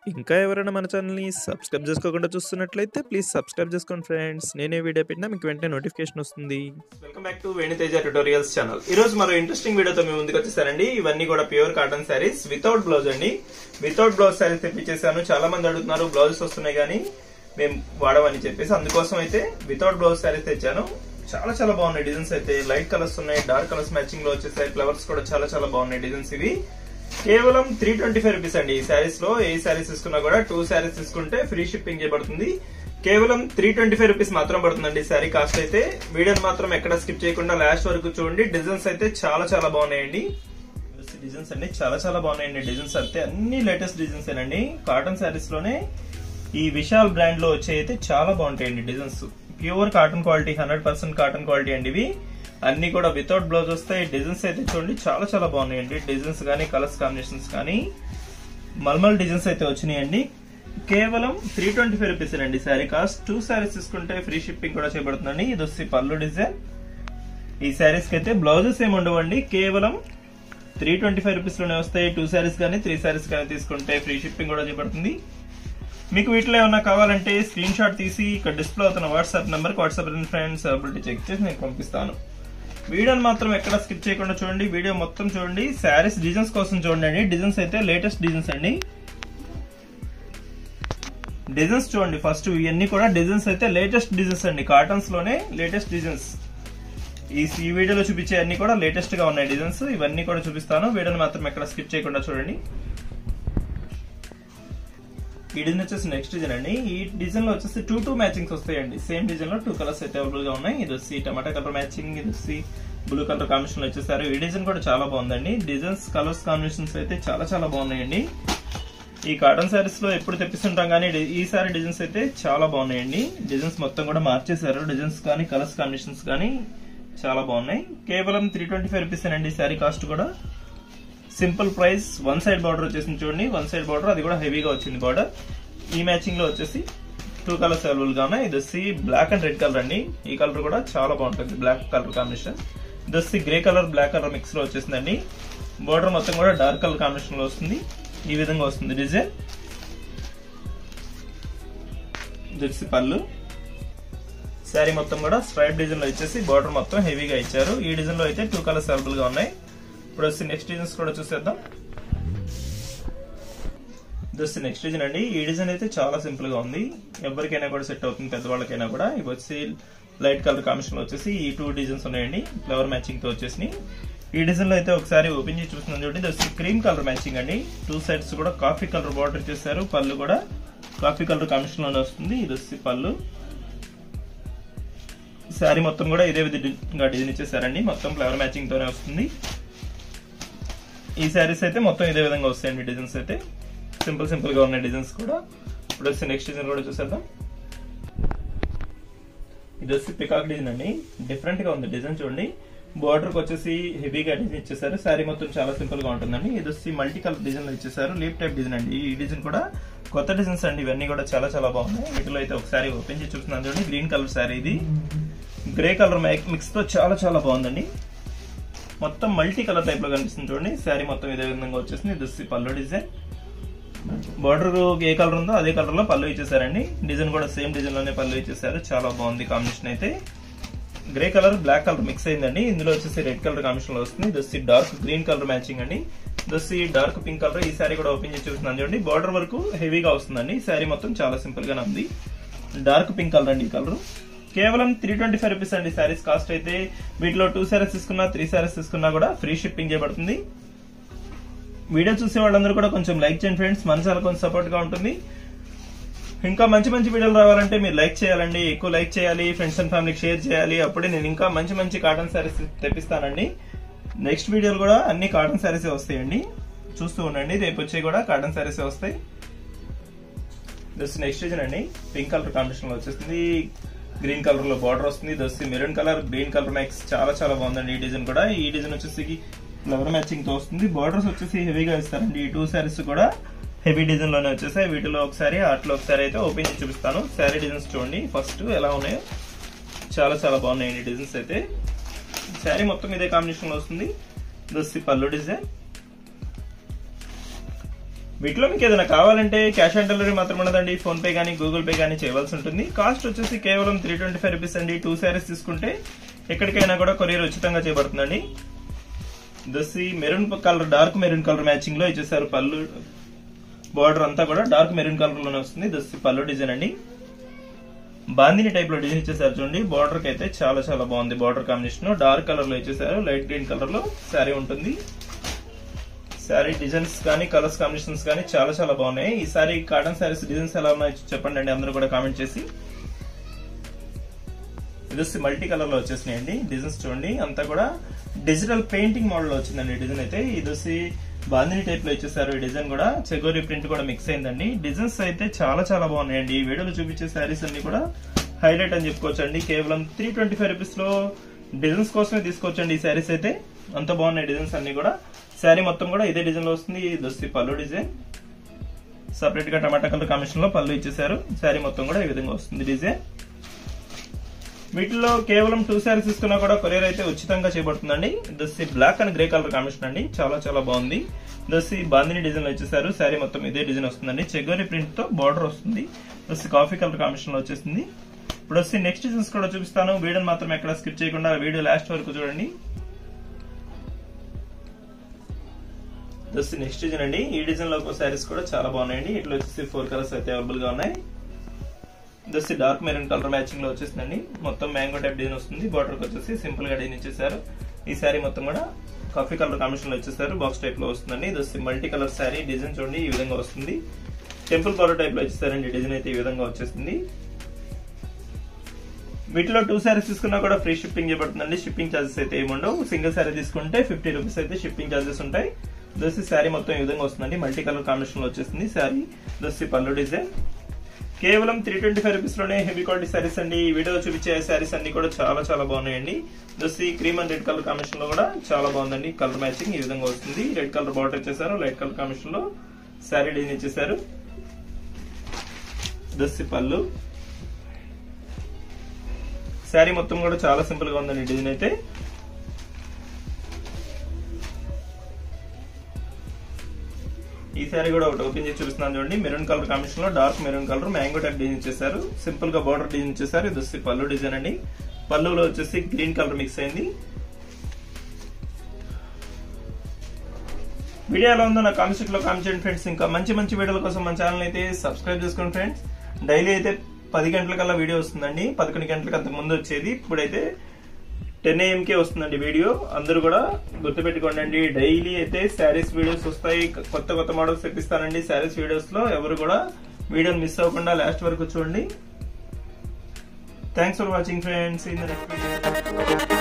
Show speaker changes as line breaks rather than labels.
ఇంకా ఎవరైనా మన ఛానల్‌ని సబ్స్క్రైబ్ చేసుకోకుండా చూస్తున్నట్లయితే ప్లీజ్ సబ్స్క్రైబ్ చేసుకోండి ఫ్రెండ్స్. నేనే వీడియో పెట్టినా మీకు వెంటనే నోటిఫికేషన్ వస్తుంది.
Welcome back to Venuteja tutorials channel ఈ రోజు మరో ఇంట్రెస్టింగ్ వీడియోతో మేము ముందుకు వచ్చేసారండి ఇవన్నీ కూడా pure cotton saris without blouse అండి వితౌట్ బ్లౌజ్ శారీస్ తెప్పించేసాను చాలా మంది అడుగుతున్నారు బ్లౌజెస్ వస్తున్నాయి కానీ మేము వాడమని చెప్పేసి అందుకోసం అయితే వితౌట్ బ్లౌజ్ శారీస్ తెచ్చాను చాలా చాలా బాగున్నాయి డిజైన్స్ అయితే లైట్ కలర్స్ ఉన్నాయి డార్క్ కలర్స్ మ్యాచింగ్ లో వచ్చేసాయి ఫ్లవర్స్ కూడా చాలా చాలా బాగున్నాయి డిజైన్స్ ఇవి కేవలం త్రీ ట్వంటీ ఫైవ్ రూపీస్ అండి ఈ శారీస్ లో ఏ శారీస్ తీసుకున్నా కూడా టూ శారీస్ తీసుకుంటే ఫ్రీ షిప్పింగ్ చేయబడుతుంది కేవలం త్రీ ట్వంటీ ఫైవ్ రూపీస్ మాత్రం పడుతుందండి ఈ శారీ కాస్ట్ అయితే వీడియోని మాత్రం ఎక్కడ స్కిప్ చేయకుండా లాస్ట్ వరకు చూడండి డిజైన్స్ అయితే చాలా చాలా బాగున్నాయండి డిజైన్స్ అండి చాలా చాలా బాగున్నాయండి డిజైన్స్ అయితే అన్ని లేటెస్ట్ డిజైన్స్ ఏనండి కాటన్ శారీస్ లోనే ఈ విశాల్ బ్రాండ్ లో వచ్చే అయితే చాలా బాగుంటాయండి designs pure cotton quality hundred percent cotton quality అండి ఇవి అన్ని కూడా వితౌట్ బ్లౌజ్ వస్తాయి డిజైన్స్ అయితే చూడండి చాలా చాలా బాగున్నాయండి డిజైన్స్ కానీ కలర్స్ కాంబినేషన్స్ కానీ మల్మల్ డిజైన్స్ అయితే వచ్చినాయండి కేవలం త్రీ ట్వంటీ ఫైవ్ రూపీస్ అండి శారీ కాస్ట్ టూ శారీస్ తీసుకుంటే ఫ్రీ షిప్పింగ్ కూడా చేయబడుతుందండి ఇది వచ్చి పళ్ళు డిజైన్ ఈ శారీస్ కి అయితే బ్లౌజెస్ ఏమి ఉండవండి కేవలం త్రీ ట్వంటీ ఫైవ్ రూపీస్ లోనే వస్తాయి టూ శారీస్ కానీ త్రీ శారీస్ కానీ తీసుకుంటే ఫ్రీ షిప్పింగ్ కూడా చేయబడుతుంది మీకు వీటిలో ఏమన్నా కావాలంటే స్క్రీన్ షాట్ తీసి ఇక్కడ డిస్ప్లే అవుతున్న వాట్సాప్ నెంబర్కి వాట్సాప్ ఫ్రెండ్స్ అవైలబిలిటీ చెక్ చేసి నేను పంపిస్తాను వీడియోని మాత్రం ఎక్కడ స్కిప్ చేయకుండా చూడండి వీడియో మొత్తం చూడండి శారీస్ డిజైన్స్ కోసం చూడండి డిజైన్స్ అయితే లేటెస్ట్ డిజైన్స్ అండి డిజైన్స్ చూడండి ఫస్ట్ ఇవన్నీ కూడా డిజైన్స్ అయితే లేటెస్ట్ డిజైన్స్ అండి కాటన్స్ లోనే లేటెస్ట్ డిజైన్స్ ఈ ఈ వీడియోలో చూపించే అన్ని కూడా లేటెస్ట్ గా ఉన్నాయి డిజైన్స్ ఇవన్నీ కూడా చూపిస్తాను వీడియోని మాత్రం ఎక్కడ స్కిప్ చేయకుండా చూడండి ఈ డిజైన్ వచ్చేసి నెక్స్ట్ డిజైన్ అండి ఈ డిజైన్ లో వచ్చేసి టూ టూ మ్యాచింగ్స్ వస్తాయండి సేమ్ డిజైన్ లో టూ కలర్స్ అయితే అవైలబుల్ గా ఉన్నాయి ఇది వచ్చి టమాటా కలర్ మ్యాచింగ్ ఇది వచ్చి బ్లూ కలర్ కాంబినేషన్ లో వచ్చేసారు ఈ డిజైన్ కూడా చాలా బాగుందండి డిజైన్స్ కలర్స్ కాంబినేషన్స్ అయితే చాలా చాలా బాగున్నాయండి ఈ కాటన్ శారీస్ లో ఎప్పుడు తెప్పిస్తుంటాం కానీ ఈ సారీ డిజైన్స్ అయితే చాలా బాగున్నాయండి డిజైన్స్ మొత్తం కూడా మార్చేశారు డిజైన్స్ కానీ కలర్స్ కాంబినేషన్స్ కానీ చాలా బాగున్నాయి కేవలం త్రీ ట్వంటీ ఫైవ్ రూపీస్ అండి శారీ కాస్ట్ కూడా simple price one side border వచ్చేసింది చూడండి వన్ సైడ్ బార్డర్ అది కూడా హెవీగా వచ్చింది బార్డర్ ఈ మ్యాచింగ్ లో వచ్చేసి టూ కలర్స్ అవైలబుల్ గా ఉన్నాయి ఇది వచ్చి బ్లాక్ అండ్ రెడ్ కలర్ అండి ఈ కలర్ కూడా చాలా బాగుంటుంది బ్లాక్ కలర్ కాంబినేషన్ ఇది వచ్చి grey colour black colour mix లో వచ్చేసిందండి బార్డర్ మొత్తం కూడా డార్క్ కలర్ కాంబినేషన్ లో వస్తుంది ఈ విధంగా వస్తుంది డిజైన్ ఇది వచ్చి పళ్ళు శారీ మొత్తం కూడా స్ట్రైప్ డిజైన్ లో ఇచ్చేసి బార్డర్ మొత్తం హెవీగా ఇచ్చారు ఈ డిజైన్ లో అయితే టూ కలర్స్ అవైలబుల్ గా ఉన్నాయి ఇప్పుడు వచ్చి నెక్స్ట్ డిజైన్స్ కూడా చూసేద్దాం ఇది వచ్చి నెక్స్ట్ డిజైన్ అండి ఈ డిజైన్ అయితే చాలా సింపుల్ గా ఉంది ఎవరికైనా కూడా సెట్ అవుతుంది పెద్దవాళ్ళకైనా కూడా ఇవి వచ్చి లైట్ కలర్ కాంబినేషన్ లో వచ్చేసి ఈ టూ డిజైన్స్ ఉన్నాయండి ఫ్లవర్ మ్యాచింగ్ తో వచ్చేసి ఈ డిజైన్ లో అయితే ఒకసారి ఓపెన్ చేసి చూస్తున్నాం చూడండి ఇది వచ్చి క్రీమ్ కలర్ మ్యాచింగ్ అండి టూ సైడ్స్ కూడా కాఫీ కలర్ బార్డర్ చేశారు పళ్ళు కూడా కాఫీ కలర్ కాంబినేషన్ లోనే వస్తుంది ఇది వచ్చి పళ్ళు శారీ మొత్తం కూడా ఇదే విధంగా డిజైన్ ఇచ్చేసారండి మొత్తం ఫ్లవర్ మ్యాచింగ్ తోనే వస్తుంది ఈ శారీస్ అయితే మొత్తం ఇదే విధంగా వస్తాయండి డిజైన్స్ అయితే సింపుల్ సింపుల్ గా ఉన్నాయి డిజైన్స్ కూడా ఇప్పుడు వచ్చి నెక్స్ట్ డిజైన్ కూడా చూసేద్దాం ఇది వచ్చి పికాక్ డిజైన్ అండి డిఫరెంట్ గా ఉంది డిజైన్ చూడండి బార్డర్ కి వచ్చేసి హెవీగా డిజైన్ ఇచ్చేసారు శారీ మొత్తం చాలా సింపుల్ గా ఉంటుందండి ఇది వచ్చి మల్టీ కలర్ డిజైన్ ఇచ్చేసారు లీప్ టైప్ డిజైన్ అండి ఈ డిజైన్ కూడా కొత్త డిజైన్స్ అండి ఇవన్నీ కూడా చాలా చాలా బాగున్నాయి వీటిలో అయితే ఒకసారి ఓపెన్ చేసి చూస్తున్నాను చూడండి గ్రీన్ కలర్ శారీ ఇది గ్రే కలర్ మిక్స్ తో చాలా చాలా బాగుందండి మొత్తం మల్టీ కలర్ టైప్ లో కనిపిస్తుంది చూడండి శారీ మొత్తం ఇదే విధంగా వచ్చేసింది ఇది వచ్చి పళ్ళు డిజైన్ బార్డర్ ఏ కలర్ ఉందో అదే కలర్ లో పళ్ళు ఇచ్చేసారండి డిజైన్ కూడా సేమ్ డిజైన్ లోనే పళ్ళు ఇచ్చేసారు చాలా బాగుంది కాంబినేషన్ అయితే grey colour black colour mix అయిందండి ఇందులో వచ్చేసి రెడ్ కలర్ కాంబినేషన్ లో వస్తుంది ఇది వచ్చి డార్క్ గ్రీన్ కలర్ మ్యాచింగ్ అండి ఇది వచ్చి డార్క్ పింక్ కలర్ ఈ శారీ కూడా ఓపెన్ చేసి చూస్తున్నాను చూడండి బార్డర్ వరకు హెవీగా వస్తుందండి ఈ శారీ మొత్తం చాలా సింపుల్ గానే ఉంది డార్క్ పింక్ కలర్ అండి ఈ కలర్ కేవలం త్రీ ట్వంటీ ఫైవ్ రూపీస్ అండి శారీస్ కాస్ట్ అయితే వీటిలో టూ శారీస్ తీసుకున్నా త్రీ శారీస్ తీసుకున్నా కూడా ఫ్రీ షిప్పింగ్ చేయబడుతుంది వీడియో చూసే వాళ్ళందరూ కూడా కొంచెం లైక్ చేయండి ఫ్రెండ్స్ మన ఛానల్ కొంచెం సపోర్ట్ గా ఉంటుంది ఇంకా మంచి మంచి వీడియోలు రావాలంటే మీరు లైక్ చేయాలండి ఎక్కువ లైక్ చేయాలి ఫ్రెండ్స్ అండ్ ఫ్యామిలీకి షేర్ చేయాలి అప్పుడే నేను ఇంకా మంచి మంచి కాటన్ శారీస్ తెప్పిస్తానండి నెక్స్ట్ వీడియోలు కూడా అన్ని కాటన్ శారీసే వస్తాయండి చూస్తూ ఉండండి రేపు వచ్చే కూడా కాటన్ శారీసే వస్తాయి నెక్స్ట్ డిజైన్ అండి పింక్ కలర్ కాంబినేషన్ లో వచ్చేస్తుంది గ్రీన్ కలర్ లో బార్డర్ వస్తుంది ఇది వచ్చి maroon colour green colour mix చాలా చాలా బాగుందండి ఈ డిజైన్ కూడా ఈ డిజైన్ వచ్చేసి ఫ్లవర్ మ్యాచింగ్ తో వస్తుంది బార్డర్స్ వచ్చేసి హెవీగా ఇస్తారండి ఈ టూ శారీస్ కూడా హెవీ డిజైన్ లోనే వచ్చేసాయి వీటిలో ఒకసారి వాటిలో ఒకసారి అయితే ఓపెన్ చేసి చూపిస్తాను శారీ డిజైన్స్ చూడండి ఫస్ట్ ఎలా ఉన్నాయో చాలా చాలా బాగున్నాయండి డిజైన్స్ అయితే శారీ మొత్తం ఇదే కాంబినేషన్ లో వస్తుంది ఇది వచ్చి పళ్ళు డిజైన్ వీటిలో మీకు ఏదైనా కావాలంటే క్యాష్ ఆన్ డెలివరీ మాత్రం ఉండదండి ఫోన్ పే కానీ గూగుల్ పే కానీ చేయవలసి ఉంటుంది కాస్ట్ వచ్చేసి కేవలం త్రీ ట్వంటీ ఫైవ్ రూపీస్ అండి టూ శారీస్ తీసుకుంటే ఎక్కడికైనా కూడా కొరియర్ ఉచితంగా చేయబడుతుందండి this maroon colour dark maroon colour matching లో ఇచ్చేసారు పళ్ళు బార్డర్ అంతా కూడా డార్క్ మెరూన్ కలర్ లోనే వస్తుంది దసి పళ్ళు డిజైన్ అండి బాందిని టైప్ లో డిజైన్ ఇచ్చేసారు చూడండి బార్డర్ కి అయితే చాలా చాలా బాగుంది బార్డర్ కాంబినేషన్ డార్క్ కలర్ లో ఇచ్చేసారు లైట్ గ్రీన్ కలర్ లో శారీ ఉంటుంది శారీ డిజైన్స్ కానీ కలర్స్ కాంబినేషన్స్ కానీ చాలా చాలా బాగున్నాయి ఈ సారీ కాటన్ శారీస్ డిజైన్స్ ఎలా ఉన్నాయి చెప్పండి అండి అందరూ కూడా కామెంట్ చేసి ఇది వచ్చి మల్టీ కలర్ లో వచ్చేసినాయండి డిజైన్స్ చూడండి అంతా కూడా డిజిటల్ పెయింటింగ్ మోడల్ లో వచ్చిందండి డిజైన్ అయితే ఇది వచ్చి బాందిని టైప్ లో ఇచ్చేసారు ఈ డిజైన్ కూడా చెగోరి ప్రింట్ కూడా మిక్స్ అయిందండి డిజైన్స్ అయితే చాలా చాలా బాగున్నాయండి ఈ వీడియోలో చూపించే శారీస్ అన్ని కూడా హైలైట్ అని చెప్పుకోవచ్చండి కేవలం త్రీ ట్వంటీ ఫైవ్ రూపీస్ లో డిజైన్స్ కోసమే తీసుకోవచ్చండి ఈ శారీస్ అయితే అంత బాగున్నాయి డిజైన్స్ అన్ని కూడా శారీ మొత్తం కూడా ఇదే డిజైన్ లో వస్తుంది ఇది వచ్చి పళ్ళు డిజైన్ సపరేట్ గా టమాటా కలర్ కాంబినేషన్ లో పళ్ళు ఇచ్చేసారు శారీ మొత్తం కూడా ఈ విధంగా వస్తుంది డిజైన్ వీటిలో కేవలం టూ శారీస్ తీసుకున్నా కూడా కొరియర్ అయితే ఉచితంగా చేయబడుతుందండి this black and grey colour combination అండి చాలా చాలా బాగుంది దసి బాందిని డిజైన్ లో ఇచ్చేసారు శారీ మొత్తం ఇదే డిజైన్ వస్తుందండి చెగోరి ప్రింట్ తో బార్డర్ వస్తుంది దసి కాఫీ కలర్ కాంబినేషన్ లో వచ్చేసింది ఇప్పుడు వచ్చి నెక్స్ట్ డిజైన్స్ కూడా చూపిస్తాను వీడియోని మాత్రం ఎక్కడ స్కిప్ చేయకుండా వీడియో లాస్ట్ వరకు చూడండి దసి నెక్స్ట్ డిజైన్ అండి ఈ డిజైన్ లో శారీస్ కూడా చాలా బాగున్నాయండి ఇట్లా వచ్చేసి ఫోర్ కలర్స్ అయితే అవైలబుల్ గా ఉన్నాయి this dark maroon colour matching లో వచ్చేసిందండి మొత్తం మ్యాంగో టైప్ డిజైన్ వస్తుంది బార్డర్ వచ్చేసి సింపుల్ గా డిజైన్ ఇచ్చేసారు ఈ శారీ మొత్తం కూడా కాఫీ కలర్ కాంబినేషన్ లో వచ్చేసారు బాక్స్ టైప్ లో వస్తుందండి this multi colour sari design చూడండి ఈ విధంగా వస్తుంది టెంపుల్ బార్డర్ టైప్ లో ఇచ్చేసారండి డిజైన్ అయితే ఈ విధంగా వచ్చేసింది వీటిలో టూ శారీస్ తీసుకున్నా కూడా ఫ్రీ షిప్పింగ్ చేయబడుతుందండి షిప్పింగ్ ఛార్జెస్ అయితే ఏముండవు సింగిల్ శారీ తీసుకుంటే ఫిఫ్టీ రూపీస్ అయితే షిప్పింగ్ ఛార్జెస్ ఉంటాయి దోసి శారీ మొత్తం ఈ విధంగా వస్తుందండి మల్టీ కలర్ కాంబినేషన్ లో వచ్చేసింది శారీ దోసి పళ్ళు డిజైన్ కేవలం త్రీ ట్వంటీ ఫైవ్ రూపీస్ లోనే హెవీ క్వాలిటీ శారీస్ అండి ఈ వీడియో చూపించే శారీస్ అన్ని కూడా చాలా చాలా బాగున్నాయండి this cream and red colour combination లో కూడా చాలా బాగుందండి కలర్ మ్యాచింగ్ ఈ విధంగా వస్తుంది రెడ్ కలర్ బార్డర్ ఇచ్చేసారు లైట్ కలర్ కాంబినేషన్ లో శారీ డిజైన్ ఇచ్చేసారు దోసి పళ్ళు శారీ మొత్తం కూడా చాలా సింపుల్ గా ఉందండి డిజైన్ అయితే ఈ శారీ కూడా ఒకటి ఓపెన్ చేసి చూపిస్తున్నాను చూడండి మెరూన్ కలర్ కాంబినేషన్ లో dark maroon colour mango type design ఇచ్చేసారు సింపుల్ గా బార్డర్ డిజైన్ ఇచ్చేసారు ఇది వచ్చి పళ్ళు డిజైన్ అండి పళ్ళులో వచ్చేసి గ్రీన్ కలర్ మిక్స్ అయింది వీడియో ఎలా ఉందో నా కామెంట్ లో కామెంట్ చేయండి ఫ్రెండ్స్ ఇంకా మంచి మంచి వీడియోల కోసం మన ఛానల్ అయితే సబ్స్క్రైబ్ చేసుకోండి ఫ్రెండ్స్ డైలీ అయితే పది గంటలకల్లా వీడియో వస్తుందండి పదకొండు గంటలకు అంతకు ముందు వచ్చేది ఇప్పుడైతే టెన్ ఏఎంకే వస్తుందండి వీడియో అందరూ కూడా గుర్తుపెట్టుకోండి అండి డైలీ అయితే శారీస్ వీడియోస్ వస్తాయి కొత్త కొత్త మోడల్స్ తెప్పిస్తానండి శారీస్ వీడియోస్ లో ఎవరు కూడా వీడియోని మిస్ అవ్వకుండా లాస్ట్ వరకు చూడండి thanks for watching friends in the next video